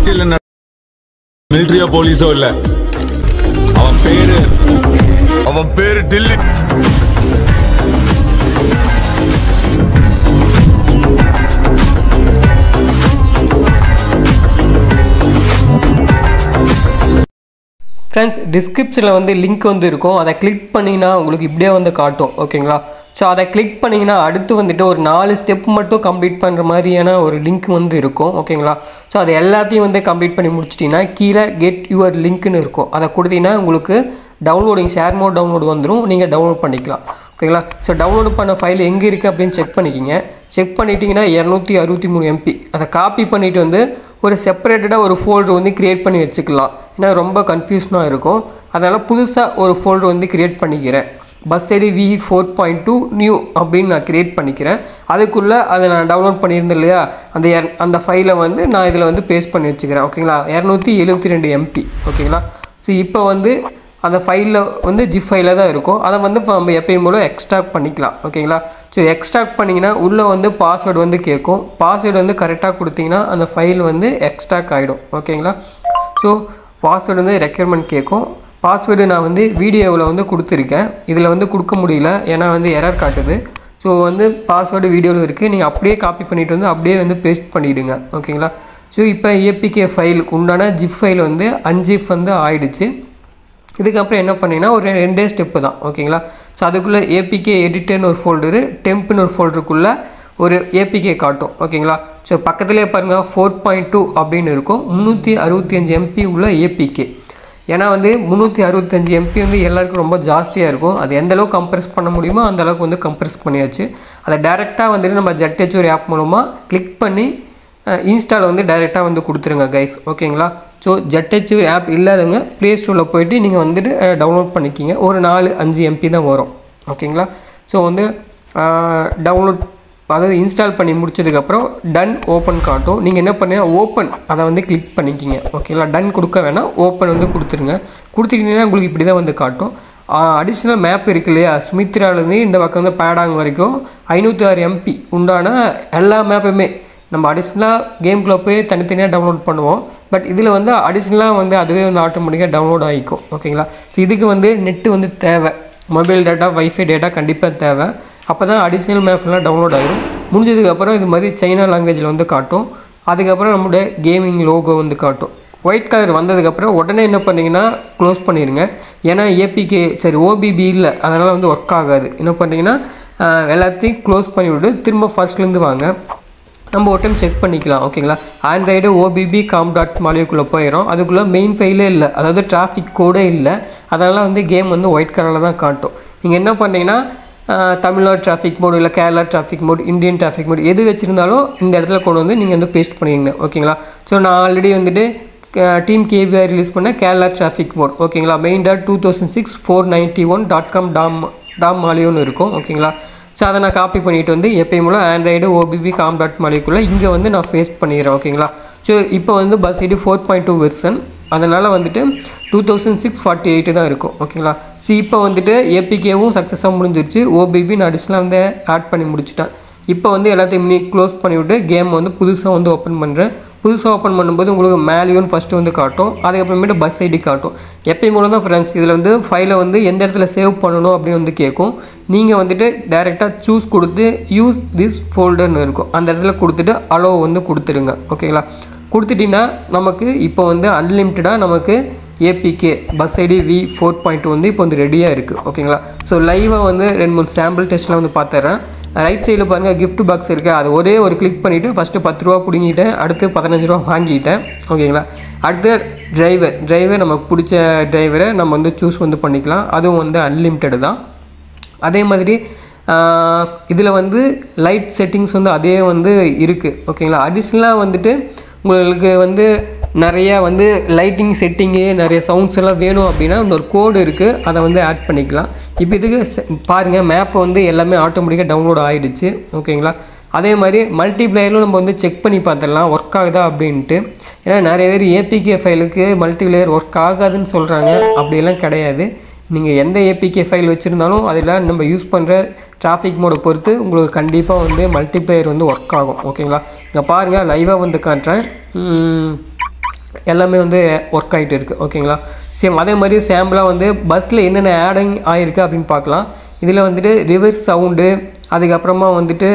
கட்சியில் மிலிட்ரியோ போலீஸோ இல்ல அவன் பேரு அவன் பேரு டில்லி ஃப்ரெண்ட்ஸ் டிஸ்கிரிப்ஷனில் வந்து லிங்க் வந்து இருக்கும் அதை கிளிக் பண்ணிங்கன்னா உங்களுக்கு இப்படியே வந்து காட்டும் ஓகேங்களா ஸோ அதை கிளிக் பண்ணிங்கன்னா அடுத்து வந்துட்டு ஒரு நாலு ஸ்டெப் மட்டும் கம்ப்ளீட் பண்ணுற மாதிரியான ஒரு லிங்க் வந்து இருக்கும் ஓகேங்களா ஸோ அது எல்லாத்தையும் வந்து கம்ப்ளீட் பண்ணி முடிச்சிட்டிங்கன்னா கீழே கெட் யுவர் லிங்க்னு இருக்கும் அதை கொடுத்தீங்கன்னா உங்களுக்கு டவுன்லோடிங் ஷேர் மோட் டவுன்லோடு வந்துடும் நீங்கள் டவுன்லோட் பண்ணிக்கலாம் ஓகேங்களா ஸோ டவுன்லோட் பண்ண ஃபைல் எங்கே இருக்குது அப்படின்னு செக் பண்ணிக்கிங்க செக் பண்ணிட்டீங்கன்னா இரநூத்தி அறுபத்தி மூணு எம்பி அதை காப்பி பண்ணிவிட்டு வந்து ஒரு செப்பரேட்டடாக ஒரு ஃபோல்டர் வந்து க்ரியேட் பண்ணி வச்சுக்கலாம் ஏன்னா ரொம்ப கன்ஃபியூஷனாக இருக்கும் அதனால் புதுசாக ஒரு ஃபோல்டர் வந்து க்ரியேட் பண்ணிக்கிறேன் bus ID V four point two new அப்படின்னு நான் க்ரியேட் பண்ணிக்கிறேன் அதுக்குள்ளே அதை நான் டவுன்லோட் பண்ணியிருந்தேன் இல்லையா அந்த எர- அந்த ஃபைலை வந்து நான் இதில் வந்து பேஸ்ட் பண்ணி வச்சுக்கிறேன் ஓகேங்களா இரநூத்தி எழுபத்தி ரெண்டு எம்பி ஓகேங்களா ஸோ இப்போ வந்து அந்த ஃபைலில் வந்து ஜிப் ஃபைலில் தான் இருக்கும் அதை வந்து இப்போ நம்ம எப்பயும் போல எக்ஸ்ட்ராக்ட் பண்ணிக்கலாம் ஓகேங்களா ஸோ எக்ஸ்ட்ராக்ட் பண்ணிங்கன்னா உள்ளே வந்து பாஸ்வேர்டு வந்து கேட்கும் பாஸ்வேர்டு வந்து கரெக்டாக கொடுத்தீங்கன்னா அந்த ஃபைல் வந்து எக்ஸ்ட்ராக்ட் ஆகிடும் ஓகேங்களா ஸோ பாஸ்வேர்டு வந்து ரெக்யர்மெண்ட் கேட்கும் பாஸ்வேர்டு நான் வந்து வீடியோவில் வந்து கொடுத்துருக்கேன் இதில் வந்து கொடுக்க முடியல ஏன்னா வந்து எரர் காட்டுது ஸோ வந்து பாஸ்வேர்டு வீடியோவில் இருக்குது நீங்கள் அப்படியே காப்பி பண்ணிட்டு வந்து அப்படியே வந்து பேஸ்ட் பண்ணிவிடுங்க ஓகேங்களா ஸோ இப்போ ஏபிகே ஃபைலுக்கு உண்டான ஜிப் ஃபைல் வந்து அஞ்சிப் வந்து ஆயிடுச்சு இதுக்கப்புறம் என்ன பண்ணீங்கன்னா ஒரு ரெண்டே ஸ்டெப்பு தான் ஓகேங்களா ஸோ அதுக்குள்ளே ஏபிகே எடிட்டர்னு ஒரு ஃபோல்டரு டெம்ப்னு ஒரு ஃபோல்டருக்குள்ளே ஒரு ஏபிகே காட்டும் ஓகேங்களா ஸோ பக்கத்துலேயே பாருங்கள் ஃபோர் பாயிண்ட் டூ அப்படின்னு இருக்கும் முந்நூற்றி அறுபத்தி அஞ்சு எம்பி உள்ள ஏபிகே ஏன்னா வந்து முந்நூற்றி அறுபத்தஞ்சு எம்பி வந்து எல்லாருக்கும் ரொம்ப ஜாஸ்தியாக இருக்கும் அது எந்த அளவுக்கு கம்ப்ரெஸ் பண்ண முடியுமோ அந்த அளவுக்கு வந்து கம்ப்ரெஸ் பண்ணியாச்சு அதை டேரெக்டாக வந்துட்டு நம்ம ஜெட்டேச்சூர் ஆப் மூலமாக கிளிக் பண்ணி இன்ஸ்டால் வந்து டைரெக்டாக வந்து கொடுத்துருங்க கைஸ் ஓகேங்களா ஸோ ஜெட்டச்சு ஆப் இல்லாதவங்க ப்ளே ஸ்டோரில் போயிட்டு நீங்கள் வந்துட்டு டவுன்லோட் பண்ணிக்கிங்க ஒரு நாலு அஞ்சு எம்பி தான் வரும் ஓகேங்களா ஸோ வந்து டவுன்லோட் அதாவது இன்ஸ்டால் பண்ணி முடிச்சதுக்கப்புறம் டன் ஓப்பன் காட்டும் நீங்கள் என்ன பண்ணுங்க ஓப்பன் அதை வந்து கிளிக் பண்ணிக்கிங்க ஓகேங்களா டன் கொடுக்க வேணாம் ஓப்பன் வந்து கொடுத்துருங்க கொடுத்துக்கிட்டீங்கன்னா உங்களுக்கு இப்படி தான் வந்து காட்டும் அடிஷ்னல் மேப் இருக்கு இல்லையா சுமித்ராலேருந்து இந்த பக்கம் வந்து பேடாங் வரைக்கும் ஐநூற்றி ஆறு எம்பி உண்டான எல்லா மேப்புமே நம்ம அடிஷ்னலாக கேம்குள்ளே போய் தனித்தனியாக டவுன்லோட் பண்ணுவோம் பட் இதில் வந்து அடிஷ்னலாக வந்து அதுவே வந்து ஆட்டோமேட்டிக்காக டவுன்லோட் ஆகிக்கும் ஓகேங்களா ஸோ இதுக்கு வந்து நெட்டு வந்து தேவை மொபைல் டேட்டா வைஃபை டேட்டா கண்டிப்பாக தேவை அப்போ தான் அடிஷ்னல் மேப்லாம் டவுன்லோட் ஆகிடும் முடிஞ்சதுக்கப்புறம் இது மாதிரி சைனா லாங்குவேஜில் வந்து காட்டும் அதுக்கப்புறம் நம்மளுடைய கேமிங் லோகோ வந்து காட்டும் ஒயிட் கலர் வந்ததுக்கப்புறம் உடனே என்ன பண்ணீங்கன்னா க்ளோஸ் பண்ணிடுங்க ஏன்னா ஏபிகே சரி ஓபிபி இல்லை அதனால் வந்து ஒர்க் ஆகாது என்ன பண்ணீங்கன்னா ஆஹ், எல்லாத்தையும் க்ளோஸ் பண்ணிவிட்டு திரும்ப ஃபர்ஸ்ட்லேருந்து வாங்க நம்ம ஒரு டைம் செக் பண்ணிக்கலாம் ஓகேங்களா ஆண்ட்ராய்டு ஓபிபி காம் டாட் மாலியோக்குள்ளே போயிடும் அதுக்குள்ளே மெயின் ஃபைலே இல்லை அதாவது டிராஃபிக் கோடே இல்லை அதனால் வந்து கேம் வந்து ஒயிட் கலரில் தான் காட்டும் நீங்கள் என்ன பண்ணீங்கன்னா ஆஹ், தமிழ்நாடு டிராஃபிக் மோடு இல்லை Kerala traffic mod Indian traffic mod எது வச்சுருந்தாலும் இந்த இடத்துல கொண்டு வந்து நீங்கள் வந்து பேஸ்ட் பண்ணிடுங்க ஓகேங்களா ஸோ நான் ஆல்ரெடி வந்துட்டு டீம் கேபிஐ ரிலீஸ் பண்ண கேரளா டிராஃபிக் மோட் ஓகேங்களா main dot two thousand six four ninety one dot com டாம் டாம் மாலியோன்னு இருக்கும் ஓகேங்களா ஸோ அதை நான் காப்பி பண்ணிட்டு வந்து எப்பயும் போல் ஆண்ட்ராய்டு ஓபிபி காம் டாட் மாலிக்குள்ளே இங்கே வந்து நான் ஃபேஸ்ட் பண்ணிடுறேன் ஓகேங்களா ஸோ இப்போ வந்து bus ID four point two version அதனால் வந்துட்டு two thousand six forty eight தான் இருக்கும் ஓகேங்களா ஸோ இப்போ வந்துட்டு ஏபிகேவும் சக்ஸஸாக முடிஞ்சிருச்சு ஓபிபி நான் அடிஷ்னலாக வந்து ஆட் பண்ணி முடிச்சிட்டேன் இப்போ வந்து எல்லாத்தையும் நீ க்ளோஸ் பண்ணிவிட்டு கேம் வந்து புதுசாக வந்து ஓப்பன் பண்ணுறேன் புதுசாக ஓப்பன் பண்ணும்போது உங்களுக்கு மேலேயும் ஃபஸ்ட்டு வந்து காட்டும் அதுக்கப்புறமேட்டு பஸ் ஐடி காட்டும் எப்பயும் போல தான் ஃப்ரெண்ட்ஸ் இதில் வந்து ஃபைலை வந்து எந்த இடத்துல சேவ் பண்ணணும் அப்படின்னு வந்து கேட்கும் நீங்கள் வந்துட்டு டைரெக்டாக சூஸ் கொடுத்து யூஸ் திஸ் ஃபோல்டர்னு இருக்கும் அந்த இடத்துல கொடுத்துட்டு அலோ வந்து கொடுத்துடுங்க ஓகேங்களா கொடுத்துட்டிங்கன்னா நமக்கு இப்போ வந்து அன்லிமிட்டடாக நமக்கு APK bus ID V four point வந்து இப்போ வந்து ரெடியாக இருக்குது ஓகேங்களா ஸோ லைவாக வந்து ரெண்டு மூணு சாம்பிள் டெஸ்ட்லாம் வந்து பார்த்துறேன் ரைட் சைடில் பாருங்கள் gift பாக்ஸ் இருக்குது அது ஒரே ஒரு கிளிக் பண்ணிவிட்டு ஃபஸ்ட்டு பத்து ரூபா பிடுங்கிட்டேன் அடுத்து பதினஞ்சு ரூபா வாங்கிட்டேன் ஓகேங்களா அடுத்து டிரைவர் டிரைவர் நமக்கு பிடிச்ச டிரைவரை நம்ம வந்து சூஸ் வந்து பண்ணிக்கலாம் அதுவும் வந்து அன்லிமிட்டடு தான் அதே மாதிரி இதில் வந்து லைட் செட்டிங்ஸ் வந்து அதே வந்து இருக்குது ஓகேங்களா அடிஷ்னலாக வந்துட்டு உங்களுக்கு வந்து நிறையா வந்து லைட்டிங் செட்டிங்கு நிறைய சவுண்ட்ஸ் எல்லாம் வேணும் அப்படின்னா இன்னொரு கோடு இருக்குது அதை வந்து ஆட் பண்ணிக்கலாம் இப்போ இதுக்கு செ- பாருங்க மேப் வந்து எல்லாமே ஆட்டோமேட்டிக்காக டவுன்லோட் ஆகிடுச்சு ஓகேங்களா அதே மாதிரி மல்டிப்ளேயரும் நம்ம வந்து செக் பண்ணி பார்த்துடலாம் ஒர்க் ஆகுதா அப்படின்ட்டு ஏன்னா நிறைய பேர் ஏபிகே ஃபைலுக்கு மல்டிப்ளேயர் ஒர்க் ஆகாதுன்னு சொல்கிறாங்க அப்படியெல்லாம் கிடையாது நீங்கள் எந்த ஏபிகே ஃபைல் வச்சுருந்தாலும் அதில் நம்ம யூஸ் பண்ணுற டிராஃபிக் மோடை பொறுத்து உங்களுக்கு கண்டிப்பாக வந்து மல்டிப்ளேயர் வந்து ஒர்க் ஆகும் ஓகேங்களா இங்கே பாருங்கள் லைவாக வந்து காட்டுறேன் எல்லாமே வந்து ஒர்க் ஆகிட்டு இருக்குது ஓகேங்களா சேம் அதே மாதிரி சாம்பிளாக வந்து பஸ்ஸில் என்னென்ன ஆடிங் ஆகிருக்கு அப்படின்னு பார்க்கலாம் இதில் வந்துட்டு ரிவர்ஸ் சவுண்டு அதுக்கப்புறமா வந்துட்டு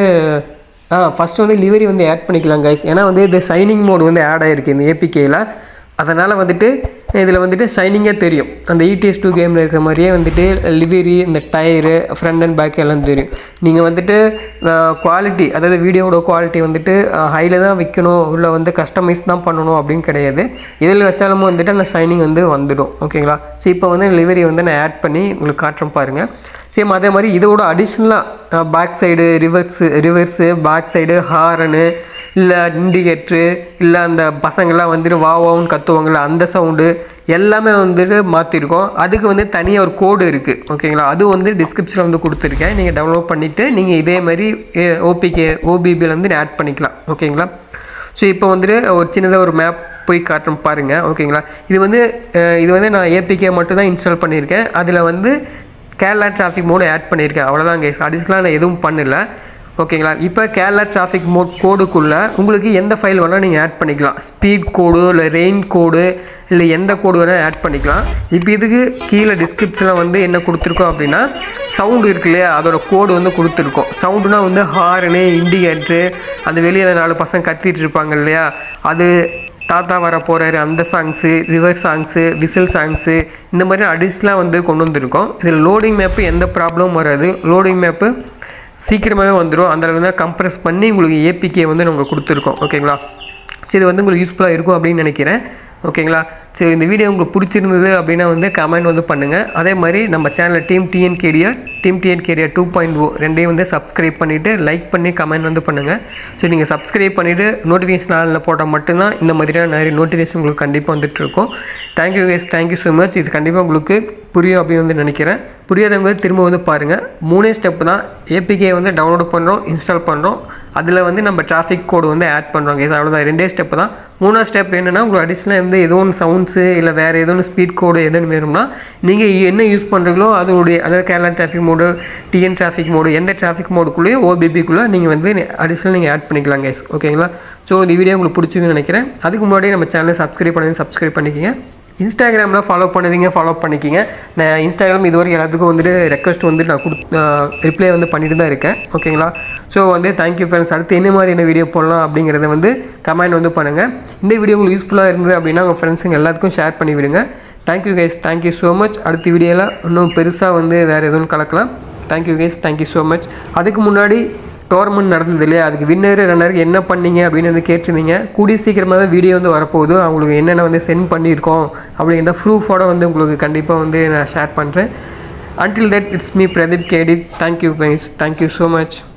ஆ ஃபஸ்ட்டு வந்து லிவரி வந்து ஆட் பண்ணிக்கலாம் கைஸ் ஏன்னா வந்து இந்த ஷைனிங் மோட் வந்து ஆட் ஆகிருக்கு இந்த ஏபிகேயில் அதனால் வந்துட்டு இதில் வந்துட்டு ஷைனிங்காக தெரியும் அந்த இடிஎஸ் டூ கேமில் இருக்கிற மாதிரியே வந்துட்டு லிவரி இந்த டயரு ஃப்ரண்ட் அண்ட் பேக் எல்லாம் தெரியும் நீங்கள் வந்துட்டு குவாலிட்டி அதாவது வீடியோவோட குவாலிட்டி வந்துட்டு ஹையில் தான் வைக்கணும் உள்ள வந்து கஸ்டமைஸ் தான் பண்ணணும் அப்படின்னு கிடையாது இதில் வச்சாலும் வந்துட்டு அந்த ஷைனிங் வந்து வந்துடும் ஓகேங்களா சரி இப்போ வந்து லிவரி வந்து நான் ஆட் பண்ணி உங்களுக்கு காட்டுறேன் பாருங்கள் சேம் அதே மாதிரி இதோட அடிஷ்னலாக back side reverse reverse back side horn இல்லை இண்டிகேட்ரு இல்லை அந்த பசங்கள்லாம் வந்துட்டு வா வான்னு கத்துவாங்கள்ல அந்த சவுண்டு எல்லாமே வந்துட்டு மாற்றிருக்கோம் அதுக்கு வந்து தனியாக ஒரு கோடு இருக்குது ஓகேங்களா அது வந்து டிஸ்கிரிப்ஷனில் வந்து கொடுத்துருக்கேன் நீங்கள் டவுன்லோட் பண்ணிவிட்டு நீங்கள் இதே மாதிரி ஓபிகே ஓபிபியில் வந்து ஆட் பண்ணிக்கலாம் ஓகேங்களா ஸோ இப்போ வந்துட்டு ஒரு சின்னதாக ஒரு மேப் போய் காட்டுறோம் பாருங்கள் ஓகேங்களா இது வந்து அஹ், இது வந்து நான் ஏபிகே மட்டும் தான் இன்ஸ்டால் பண்ணியிருக்கேன் அதில் வந்து கேரளா டிராஃபிக் மோடு ஆட் பண்ணியிருக்கேன் அவ்வளோதான் கேஸ் அடிஷ்னலாக நான் எதுவும் பண்ணல ஓகேங்களா இப்போ கேரளா டிராஃபிக் மோட் கோடுக்குள்ளே உங்களுக்கு எந்த ஃபைல் வேணால் நீங்கள் ஆட் பண்ணிக்கலாம் ஸ்பீட் கோடு இல்லை ரெயின் கோடு இல்லை எந்த கோடு வேணால் ஆட் பண்ணிக்கலாம் இப்போ இதுக்கு கீழே டிஸ்கிரிப்ஷனில் வந்து என்ன கொடுத்துருக்கோம் அப்படின்னா சவுண்டு இருக்கு இல்லையா அதோட கோடு வந்து கொடுத்துருக்கோம் சவுண்டுனா வந்து ஹார்னு இண்டிகேட்ரு அந்த வெளியே நாலு பசங்க கத்திட்டு இருப்பாங்க இல்லையா அது தாத்தா வர போகிறாரு அந்த songs river songs whistle songs இந்த மாதிரி அடிஷ்னலாக வந்து கொண்டு வந்திருக்கோம் இதில் லோடிங் மேப்பு எந்த ப்ராப்ளமும் வராது லோடிங் மேப்பு சீக்கிரமாகவே வந்துடும் அந்த அளவு தான் கம்ப்ரஸ் பண்ணி உங்களுக்கு ஏபிகே வந்து நாங்கள் கொடுத்துருக்கோம் ஓகேங்களா சரி இது வந்து உங்களுக்கு யூஸ்ஃபுல்லாக இருக்கும் அப்படின்னு நினைக்கிறேன் ஓகேங்களா சரி இந்த வீடியோ உங்களுக்கு பிடிச்சிருந்தது அப்படின்னா வந்து கமெண்ட் வந்து பண்ணுங்கள் அதே மாதிரி நம்ம சேனலில் team TN KTR team TN KTR two point O ரெண்டையும் வந்து சப்ஸ்கிரைப் பண்ணிவிட்டு லைக் பண்ணி கமெண்ட் வந்து பண்ணுங்கள் ஸோ நீங்கள் சப்ஸ்கிரைப் பண்ணிவிட்டு நோட்டிஃபிகேஷன் ஆளில் போட்டால் மட்டும்தான் இந்த மாதிரியான நிறைய நோட்டிஃபிகேஷன் உங்களுக்கு கண்டிப்பாக வந்துட்டு இருக்கும் thank you guys thank you so much இது கண்டிப்பாக உங்களுக்கு புரியும் அப்படின்னு வந்து நினைக்கிறேன் புரியாதவங்க திரும்ப வந்து பாருங்கள் மூணே ஸ்டெப் தான் ஏபிகே வந்து டவுன்லோட் பண்ணுறோம் இன்ஸ்டால் பண்ணுறோம் அதில் வந்து நம்ம டிராஃபிக் கோடு வந்து ஆட் பண்ணுறோம் கேஸ் அவ்வளோதான் ரெண்டே ஸ்டெப் தான் மூணாவது ஸ்டெப் என்னென்னா உங்களுக்கு அடிஷ்னலாக வந்து ஏதோ ஒன்று சவுண்ட்ஸு இல்லை வேறு ஏதோ ஒன்று ஸ்பீட் கோடு எதுன்னு வேணும்னா நீங்கள் என்ன யூஸ் பண்ணுறீங்களோ அதோடைய அதாவது Kerala traffic mod TN traffic mod எந்த டிராஃபிக் மோடுக்குள்ளேயோ ஓபிபிக்குள்ளே நீங்கள் வந்து அடிஷ்னல் நீங்கள் ஆட் பண்ணிக்கலாம் கேஸ் ஓகேங்களா ஸோ இந்த வீடியோ உங்களுக்கு பிடிச்சிருக்குன்னு நினைக்கிறேன் அதுக்கு முன்னாடி நம்ம சேனலை சப்ஸ்கிரைப் பண்ணி சப்ஸ்கிரைப் பண்ணிக்கங்க இன்ஸ்டாகிராமில் ஃபாலோ பண்ணுவீங்க ஃபாலோ பண்ணிக்கிங்க நான் இன்ஸ்டாகிராம் இதுவரைக்கும் எல்லாத்துக்கும் வந்துட்டு ரெக்வஸ்ட் வந்து நான் கொடு ரிப்ளை வந்து பண்ணிட்டு தான் இருக்கேன் ஓகேங்களா ஸோ வந்து தேங்க்யூ ஃப்ரெண்ட்ஸ் அடுத்து என்ன மாதிரி என்ன வீடியோ போடலாம் அப்படிங்கிறத வந்து கமெண்ட் வந்து பண்ணுங்கள் இந்த வீடியோ உங்களுக்கு யூஸ்ஃபுல்லாக இருந்தது அப்படின்னா உங்கள் ஃப்ரெண்ட்ஸுங்க எல்லாத்துக்கும் ஷேர் பண்ணி விடுங்க thank you guys thank you so much அடுத்த வீடியோவில் இன்னும் பெருசாக வந்து வேறு எதுவும் கலக்கலாம் thank you guys thank you so much அதுக்கு முன்னாடி டோர்னமெண்ட் நடந்தது இல்லையா அதுக்கு வின்னர் ரன்னருக்கு என்ன பண்ணீங்க அப்படின்னு வந்து கேட்டிருந்தீங்க கூடிய சீக்கிரமாக வீடியோ வந்து வரப்போகுது அவங்களுக்கு என்னென்ன வந்து சென்ட் பண்ணியிருக்கோம் அப்படிங்கிற ப்ரூஃபோட வந்து உங்களுக்கு கண்டிப்பாக வந்து நான் ஷேர் பண்ணுறேன் until that it's me pradeep kedi thank you guys thank you so much